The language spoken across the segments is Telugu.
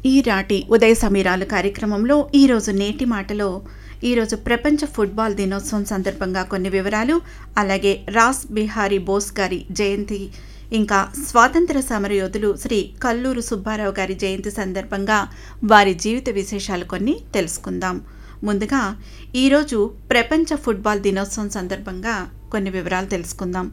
ఈనాటి ఉదయ సమీరాలు కార్యక్రమంలో ఈరోజు నేటి మాటలో ఈరోజు ప్రపంచ ఫుట్బాల్ దినోత్సవం సందర్భంగా కొన్ని వివరాలు అలాగే రాస్ బిహారీ బోస్ గారి జయంతి ఇంకా స్వాతంత్ర సమరయోధులు శ్రీ కల్లూరు సుబ్బారావు గారి జయంతి సందర్భంగా వారి జీవిత విశేషాలు కొన్ని తెలుసుకుందాం ముందుగా ఈరోజు ప్రపంచ ఫుట్బాల్ దినోత్సవం సందర్భంగా కొన్ని వివరాలు తెలుసుకుందాం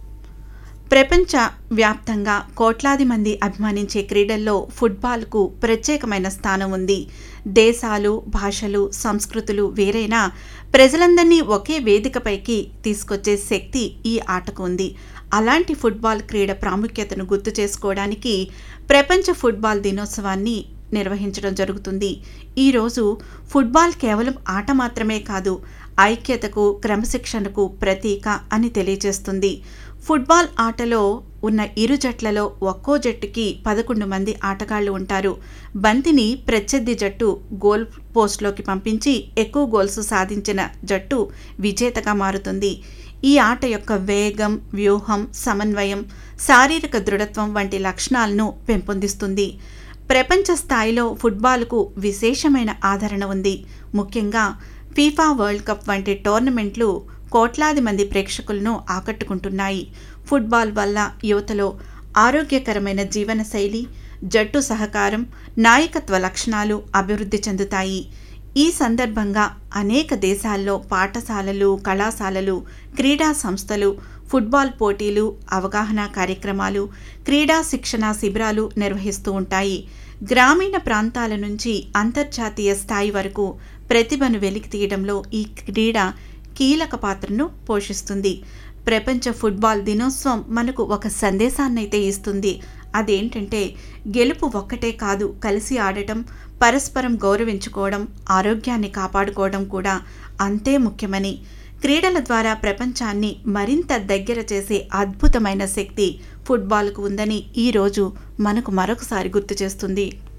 ప్రపంచ వ్యాప్తంగా కోట్లాది మంది అభిమానించే క్రీడల్లో ఫుట్బాల్కు ప్రత్యేకమైన స్థానం ఉంది దేశాలు భాషలు సంస్కృతులు వేరైనా ప్రజలందరినీ ఒకే వేదికపైకి తీసుకొచ్చే శక్తి ఈ ఆటకు ఉంది అలాంటి ఫుట్బాల్ క్రీడ ప్రాముఖ్యతను గుర్తు చేసుకోవడానికి ప్రపంచ ఫుట్బాల్ దినోత్సవాన్ని నిర్వహించడం జరుగుతుంది ఈరోజు ఫుట్బాల్ కేవలం ఆట మాత్రమే కాదు ఐక్యతకు క్రమశిక్షణకు ప్రతీక అని తెలియజేస్తుంది ఫుట్బాల్ ఆటలో ఉన్న ఇరు జట్లలో ఒక్కో జట్టుకి పదకొండు మంది ఆటగాళ్లు ఉంటారు బంతిని ప్రత్యర్థి జట్టు గోల్ పోస్ట్లోకి పంపించి ఎక్కువ గోల్స్ సాధించిన జట్టు విజేతగా మారుతుంది ఈ ఆట యొక్క వేగం వ్యూహం సమన్వయం శారీరక దృఢత్వం వంటి లక్షణాలను పెంపొందిస్తుంది ప్రపంచ స్థాయిలో ఫుట్బాల్కు విశేషమైన ఆదరణ ఉంది ముఖ్యంగా ఫీఫా వరల్డ్ కప్ వంటి టోర్నమెంట్లు కోట్లాది మంది ప్రేక్షకులను ఆకట్టుకుంటున్నాయి ఫుట్బాల్ వల్ల యువతలో ఆరోగ్యకరమైన జీవనశైలి జట్టు సహకారం నాయకత్వ లక్షణాలు అభివృద్ధి చెందుతాయి ఈ సందర్భంగా అనేక దేశాల్లో పాఠశాలలు కళాశాలలు క్రీడా సంస్థలు ఫుట్బాల్ పోటీలు అవగాహన కార్యక్రమాలు క్రీడా శిక్షణ శిబిరాలు నిర్వహిస్తూ ఉంటాయి గ్రామీణ ప్రాంతాల నుంచి అంతర్జాతీయ స్థాయి వరకు ప్రతిభను వెలికి తీయడంలో ఈ క్రీడ కీలక పాత్రను పోషిస్తుంది ప్రపంచ ఫుట్బాల్ దినోత్సవం మనకు ఒక సందేశాన్నైతే ఇస్తుంది అదేంటంటే గెలుపు ఒక్కటే కాదు కలిసి ఆడటం పరస్పరం గౌరవించుకోవడం ఆరోగ్యాన్ని కాపాడుకోవడం కూడా అంతే ముఖ్యమని క్రీడల ద్వారా ప్రపంచాన్ని మరింత దగ్గర చేసే అద్భుతమైన శక్తి ఫుట్బాల్కు ఉందని ఈరోజు మనకు మరొకసారి గుర్తు చేస్తుంది